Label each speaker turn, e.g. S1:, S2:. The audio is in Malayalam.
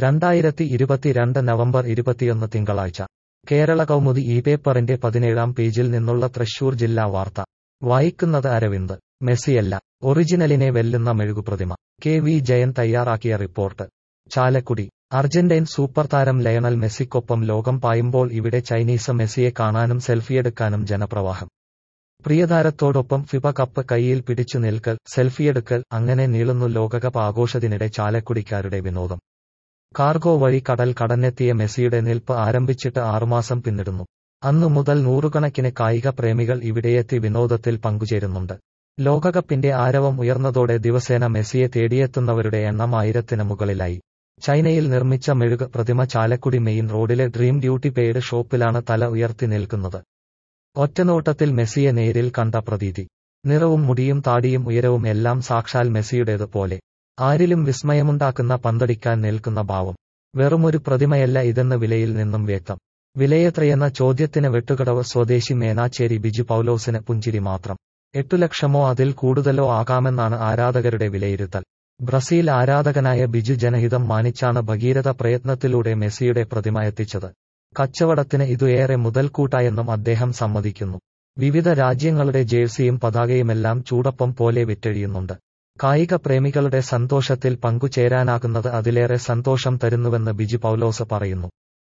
S1: രണ്ടായിരത്തി ഇരുപത്തിരണ്ട് നവംബർ ഇരുപത്തിയൊന്ന് തിങ്കളാഴ്ച കേരള കൗമുദി ഈ പേപ്പറിന്റെ പതിനേഴാം പേജിൽ നിന്നുള്ള തൃശൂർ ജില്ലാ വാർത്ത വായിക്കുന്നത് അരവിന്ദ് മെസ്സിയല്ല ഒറിജിനലിനെ വെല്ലുന്ന മെഴുകുപ്രതിമ കെ വി ജയൻ തയ്യാറാക്കിയ റിപ്പോർട്ട് ചാലക്കുടി അർജന്റൈൻ സൂപ്പർ താരം ലയണൽ മെസ്സിക്കൊപ്പം ലോകം പായുമ്പോൾ ഇവിടെ ചൈനീസ് മെസ്സിയെ കാണാനും സെൽഫിയെടുക്കാനും ജനപ്രവാഹം പ്രിയതാരത്തോടൊപ്പം ഫിഫ കപ്പ് കൈയിൽ പിടിച്ചു നിൽക്കൽ സെൽഫിയെടുക്കൽ അങ്ങനെ നീളുന്നു ലോകകപ്പ് ആഘോഷത്തിനിടെ ചാലക്കുടിക്കാരുടെ വിനോദം കാർഗോ വഴി കടൽ കടന്നെത്തിയ മെസ്സിയുടെ നിൽപ്പ് ആരംഭിച്ചിട്ട് ആറുമാസം പിന്നിടുന്നു അന്നു മുതൽ നൂറുകണക്കിന് കായിക പ്രേമികൾ ഇവിടെയെത്തി വിനോദത്തിൽ പങ്കുചേരുന്നുണ്ട് ലോകകപ്പിന്റെ ആരവം ഉയർന്നതോടെ ദിവസേന മെസ്സിയെ തേടിയെത്തുന്നവരുടെ എണ്ണം ആയിരത്തിന് മുകളിലായി ചൈനയിൽ നിർമ്മിച്ച മെഴുക് പ്രതിമ ചാലക്കുടി മെയിൻ റോഡിലെ ഡ്രീം ഡ്യൂട്ടി പെയ്ഡ് ഷോപ്പിലാണ് തല ഉയർത്തി നിൽക്കുന്നത് ഒറ്റനോട്ടത്തിൽ മെസ്സിയെ നേരിൽ കണ്ട പ്രതീതി നിറവും മുടിയും താടിയും ഉയരവും എല്ലാം സാക്ഷാൽ മെസ്സിയുടേത് പോലെ ആരിലും വിസ്മയമുണ്ടാക്കുന്ന പന്തടിക്കാൻ നിൽക്കുന്ന ഭാവം വെറുമൊരു പ്രതിമയല്ല ഇതെന്ന് വിലയിൽ നിന്നും വ്യക്തം വിലയെത്രയെന്ന ചോദ്യത്തിന് വെട്ടുകടവ് സ്വദേശി മേനാച്ചേരി ബിജു പൗലോസിന് പുഞ്ചിരി മാത്രം എട്ടു ലക്ഷമോ അതിൽ കൂടുതലോ ആകാമെന്നാണ് ആരാധകരുടെ വിലയിരുത്തൽ ബ്രസീൽ ആരാധകനായ ബിജു ജനഹിതം മാനിച്ചാണ് ഭഗീരഥ പ്രയത്നത്തിലൂടെ മെസ്സിയുടെ പ്രതിമ എത്തിച്ചത് കച്ചവടത്തിന് ഇതുയേറെ മുതൽക്കൂട്ടായെന്നും അദ്ദേഹം സമ്മതിക്കുന്നു വിവിധ രാജ്യങ്ങളുടെ ജേഴ്സിയും പതാകയുമെല്ലാം ചൂടപ്പം പോലെ വിറ്റഴിയുന്നുണ്ട് കായിക പ്രേമികളുടെ സന്തോഷത്തിൽ പങ്കുചേരാനാകുന്നത് അതിലേറെ സന്തോഷം തരുന്നുവെന്ന് ബിജു പൗലോസ് പറയുന്നു